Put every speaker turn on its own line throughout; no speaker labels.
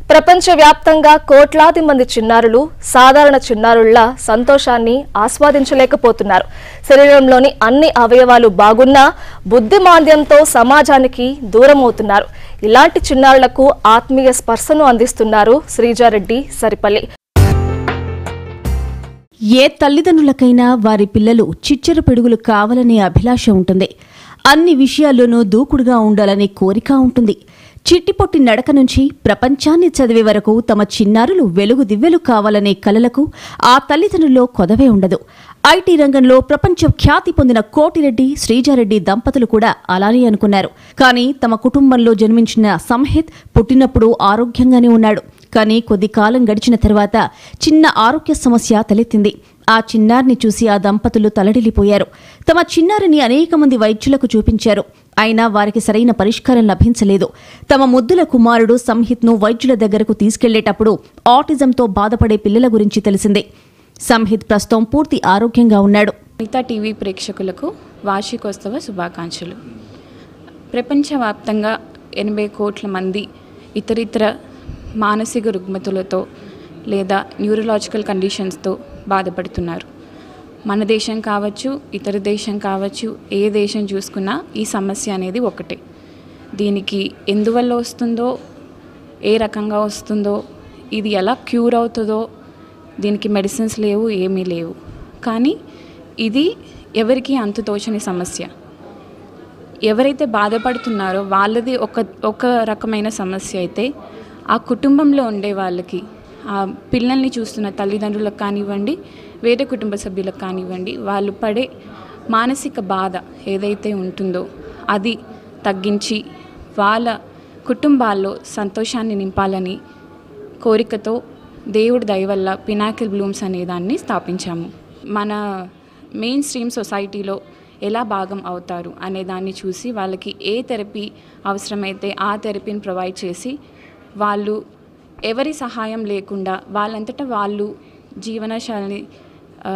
ప్రపంచవ్యాప్తంగా కోట్లాది మంది చిన్నారులు సాధారణ చిన్నారుల్లా సంతోషాన్ని ఆస్వాదించలేకపోతున్నారు శరీరంలోని అన్ని అవయవాలు బాగున్నా బుద్ధిమాంద్యంతో సమాజానికి దూరమవుతున్నారు ఇలాంటి చిన్నారులకు ఆత్మీయ స్పర్శను అందిస్తున్నారు శ్రీజారెడ్డి సరిపల్లి
ఏ తల్లిదండ్రులకైనా వారి పిల్లలు చిచ్చర పిడుగులు కావాలనే అభిలాష ఉంటుంది అన్ని విషయాల్లోనూ దూకుడుగా ఉండాలనే కోరిక ఉంటుంది చిట్టిపొట్టి నడక నుంచి ప్రపంచాన్ని చదివే వరకు తమ చిన్నారులు వెలుగు దివ్వెలు కావాలనే కలలకు ఆ తల్లిదండ్రుల్లో కొదవే ఉండదు ఐటీ రంగంలో ప్రపంచ ఖ్యాతి పొందిన కోటిరెడ్డి శ్రీజారెడ్డి దంపతులు కూడా అలానే అనుకున్నారు కానీ తమ కుటుంబంలో జన్మించిన సంహిత్ పుట్టినప్పుడు ఆరోగ్యంగానే ఉన్నాడు కానీ కొద్ది కాలం గడిచిన తర్వాత చిన్న ఆరోగ్య సమస్య తలెత్తింది ఆ చిన్నారిని చూసి ఆ దంపతులు తలడిల్లిపోయారు తమ చిన్నారిని అనేక మంది వైద్యులకు చూపించారు అయినా వారికి సరైన పరిష్కారం లభించలేదు తమ ముద్దుల కుమారుడు సంహిత్ను వైద్యుల దగ్గరకు తీసుకెళ్లేటప్పుడు ఆటిజంతో బాధపడే పిల్లల గురించి తెలిసిందే సంహిత్ ప్రస్తుతం పూర్తి ఆరోగ్యంగా ఉన్నాడు
మిగతా టీవీ ప్రేక్షకులకు వార్షికోత్సవ శుభాకాంక్షలు ప్రపంచవ్యాప్తంగా ఎనభై కోట్ల మంది ఇతరితర మానసిక రుగ్మతులతో లేదా న్యూరలాజికల్ కండిషన్స్తో బాధపడుతున్నారు మన దేశం కావచ్చు ఇతర దేశం కావచ్చు ఏ దేశం చూసుకున్నా ఈ సమస్య అనేది ఒకటే దీనికి ఎందువల్ల వస్తుందో ఏ రకంగా వస్తుందో ఇది ఎలా క్యూర్ అవుతుందో దీనికి మెడిసిన్స్ లేవు ఏమీ లేవు కానీ ఇది ఎవరికి అంతుతోచని సమస్య ఎవరైతే బాధపడుతున్నారో వాళ్ళది ఒక ఒక రకమైన సమస్య అయితే ఆ కుటుంబంలో ఉండే వాళ్ళకి ఆ పిల్లల్ని చూస్తున్న తల్లిదండ్రులకు కానివ్వండి వేరే కుటుంబ సభ్యులకు కానివ్వండి వాళ్ళు పడే మానసిక బాధ ఏదైతే ఉంటుందో అది తగ్గించి వాళ్ళ కుటుంబాల్లో సంతోషాన్ని నింపాలని కోరికతో దేవుడి దయ వల్ల పినాకిల్ బ్లూమ్స్ అనే దాన్ని స్థాపించాము మన మెయిన్ స్ట్రీమ్ సొసైటీలో ఎలా భాగం అవుతారు అనే దాన్ని చూసి వాళ్ళకి ఏ థెరపీ అవసరమైతే ఆ థెరపీని ప్రొవైడ్ చేసి వాళ్ళు ఎవరి సహాయం లేకుండా వాళ్ళంతటా వాళ్ళు జీవనశైలిని ఆ,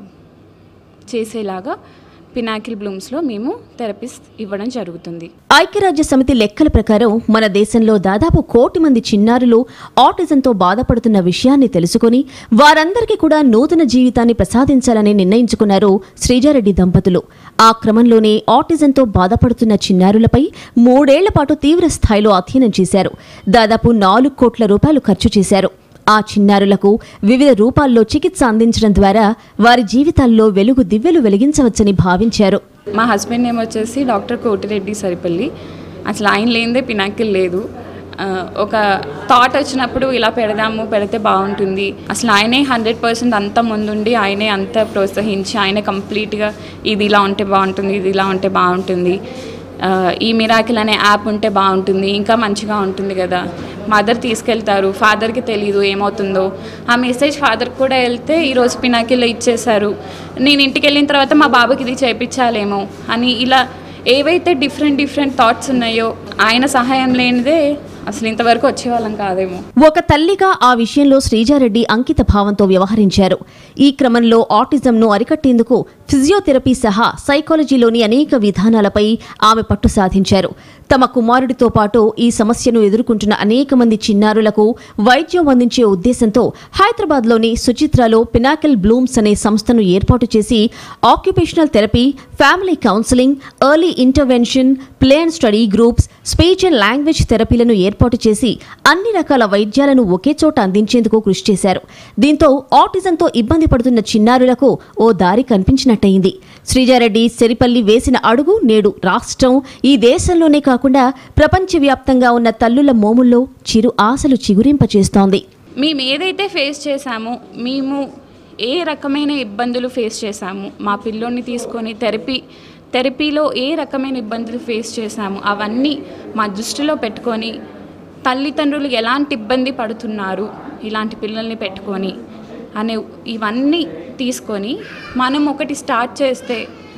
చేసేలాగా పినాకిల్ బ్లూమ్స్లో మేము థెరపీస్ ఇవ్వడం జరుగుతుంది
ఐక్యరాజ్య సమితి లెక్కల ప్రకారం మన దేశంలో దాదాపు కోటి మంది చిన్నారులు ఆటిజంతో బాధపడుతున్న విషయాన్ని తెలుసుకుని వారందరికీ కూడా నూతన జీవితాన్ని ప్రసాదించాలని నిర్ణయించుకున్నారు శ్రీజారెడ్డి దంపతులు ఆ క్రమంలోనే ఆటిజంతో బాధపడుతున్న చిన్నారులపై మూడేళ్ల పాటు తీవ్ర స్థాయిలో అధ్యయనం చేశారు దాదాపు నాలుగు కోట్ల రూపాయలు ఖర్చు చేశారు ఆ చిన్నారులకు వివిధ రూపాల్లో చికిత్స అందించడం ద్వారా వారి జీవితాల్లో వెలుగు దివ్వెలు వెలిగించవచ్చని భావించారు
మా హస్బెండ్ నేమ్ వచ్చేసి డాక్టర్ కోటిరెడ్డి సరిపల్లి అసలు ఆయన లేనిదే పినాకిల్ లేదు ఆ, ఒక థాట్ వచ్చినప్పుడు ఇలా పెడదాము పెడితే బాగుంటుంది అసలు ఆయనే హండ్రెడ్ పర్సెంట్ అంత ముందుండి ఆయనే అంత ప్రోత్సహించి ఆయనే కంప్లీట్గా ఇది ఇలా ఉంటే బాగుంటుంది ఇది ఇలా ఉంటే బాగుంటుంది ఆ, ఈ మిరాకిల్ అనే యాప్ ఉంటే బాగుంటుంది ఇంకా మంచిగా ఉంటుంది కదా మదర్ తీసుకెళ్తారు ఫాదర్కి తెలియదు ఏమవుతుందో ఆ మెసేజ్ ఫాదర్కి కూడా వెళ్తే ఈరోజు పినాకిల్లో ఇచ్చేశారు నేను ఇంటికి వెళ్ళిన తర్వాత మా బాబుకి ఇది చేయించాలేమో అని ఇలా ఏవైతే డిఫరెంట్ డిఫరెంట్ థాట్స్ ఉన్నాయో ఆయన సహాయం లేనిదే అసలు ఇంతవరకు వచ్చేవాళ్ళం కాదేమో
ఒక తల్లిగా ఆ విషయంలో శ్రీజారెడ్డి అంకిత భావంతో వ్యవహరించారు ఈ క్రమంలో ఆటిజంను అరికట్టేందుకు ఫిజియోథెరపీ సహా సైకాలజీలోని అనేక విధానాలపై ఆమె పట్టు సాధించారు తమ కుమారుడితో పాటు ఈ సమస్యను ఎదుర్కొంటున్న అనేక మంది చిన్నారులకు వైద్యం అందించే ఉద్దేశంతో హైదరాబాద్లోని సుచిత్రలో పినాకిల్ బ్లూమ్స్ అనే సంస్థను ఏర్పాటు చేసి occupational therapy family counselling early intervention play and study groups speech and language థెరపీలను ఏర్పాటు చేసి అన్ని రకాల వైద్యాలను ఒకే చోట అందించేందుకు కృషి చేశారు దీంతో ఆటిజంతో ఇబ్బంది పడుతున్న చిన్నారులకు ఓ దారి కనిపించినట్టయింది శ్రీజారెడ్డి సెరిపల్లి వేసిన అడుగు నేడు రాష్ట్రం ఈ దేశంలోనే కాకుండా ప్రపంచవ్యాప్తంగా ఉన్న తల్లుల మోముల్లో చిరు ఆశలు చిగురింపచేస్తోంది
మేము ఏదైతే ఫేస్ చేశామో మేము ఏ రకమైన ఇబ్బందులు ఫేస్ చేశాము మా పిల్లోని తీసుకొని థెరపీ థెరపీలో ఏ రకమైన ఇబ్బందులు ఫేస్ చేశాము అవన్నీ మా దృష్టిలో పెట్టుకొని తల్లిదండ్రులు ఎలాంటి ఇబ్బంది పడుతున్నారు ఇలాంటి పిల్లల్ని పెట్టుకొని అనే ఇవన్నీ తీసుకొని మనం ఒకటి స్టార్ట్ చేస్తే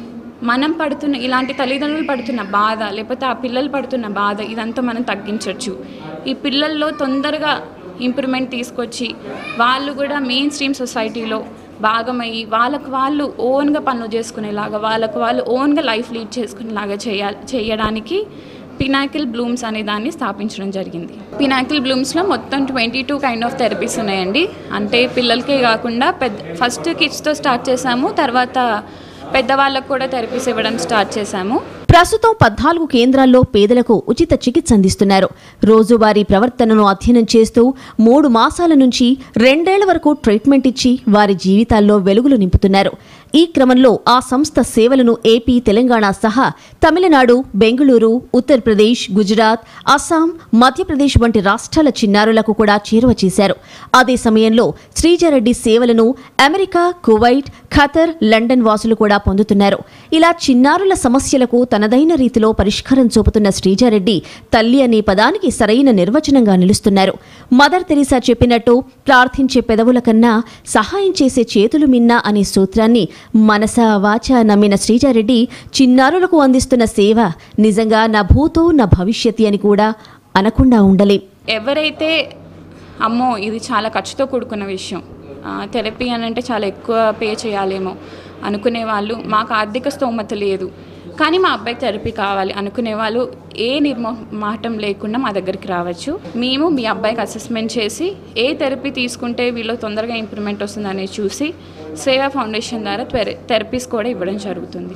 మనం పడుతున్న ఇలాంటి తల్లిదండ్రులు పడుతున్న బాధ లేకపోతే ఆ పిల్లలు పడుతున్న బాధ ఇదంతా మనం తగ్గించవచ్చు ఈ పిల్లల్లో తొందరగా ఇంప్రూవ్మెంట్ తీసుకొచ్చి వాళ్ళు కూడా మెయిన్ స్ట్రీమ్ సొసైటీలో భాగమయ్యి వాళ్ళకు వాళ్ళు ఓన్గా పనులు చేసుకునేలాగా వాళ్ళకు వాళ్ళు ఓన్గా లైఫ్ లీడ్ చేసుకునేలాగా చేయాలి చేయడానికి పినాకిల్ బ్లూమ్స్ అనే దాన్ని స్థాపించడం జరిగింది పినాకిల్ బ్లూమ్స్లో మొత్తం twenty two kind of therapies ఉన్నాయండి అంటే పిల్లలకే కాకుండా పెద్ద ఫస్ట్ కిడ్స్తో స్టార్ట్ చేసాము తర్వాత పెద్దవాళ్ళకు కూడా థెరపీస్ ఇవ్వడం స్టార్ట్ చేశాము
ప్రస్తుతం పద్నాలుగు కేంద్రాల్లో పేదలకు ఉచిత చికిత్స అందిస్తున్నారు రోజువారీ ప్రవర్తనను అధ్యయనం చేస్తూ మూడు మాసాల నుంచి రెండేళ్ల వరకు ట్రీట్మెంట్ ఇచ్చి వారి జీవితాల్లో వెలుగులు నింపుతున్నారు ఈ క్రమంలో ఆ సంస్థ సేవలను ఏపీ తెలంగాణ సహా తమిళనాడు బెంగళూరు ఉత్తరప్రదేశ్ గుజరాత్ అస్సాం మధ్యప్రదేశ్ వంటి రాష్ట్రాల చిన్నారులకు కూడా చేరువ చేశారు అదే సమయంలో శ్రీజారెడ్డి సేవలను అమెరికా కువైట్ ఖతర్ లండన్ వాసులు కూడా పొందుతున్నారు ఇలా చిన్నారుల సమస్యలకు తనదైన రీతిలో పరిష్కారం చూపుతున్న శ్రీజారెడ్డి తల్లి అనే పదానికి సరైన నిర్వచనంగా నిలుస్తున్నారు మదర్ తెరీసా చెప్పినట్టు ప్రార్థించే పెదవుల కన్నా సహాయం చేసే చేతులు మిన్నా అనే సూత్రాన్ని మనస వాచ నమ్మిన శ్రీజారెడ్డి చిన్నారులకు అందిస్తున్న సేవ నిజంగా నా భూతో నా భవిష్యత్తి అని కూడా అనకుండా ఉండలేం
ఎవరైతే అమ్మో ఇది చాలా ఖర్చుతో కూడుకున్న విషయం ఆ, థెరపీ అని అంటే చాలా ఎక్కువ పే చేయాలేమో అనుకునే వాళ్ళు మాకు ఆర్థిక స్తోమత లేదు కానీ మా అబ్బాయికి థెరపీ కావాలి అనుకునే వాళ్ళు ఏ నిర్మోహమాటం లేకుండా మా దగ్గరికి రావచ్చు మేము మీ అబ్బాయికి అసెస్మెంట్ చేసి ఏ థెరపీ తీసుకుంటే వీళ్ళు తొందరగా ఇంప్రూవ్మెంట్ వస్తుందనేది చూసి సేవా ఫౌండేషన్ ద్వారా థెర థెరపీస్ కూడా ఇవ్వడం జరుగుతుంది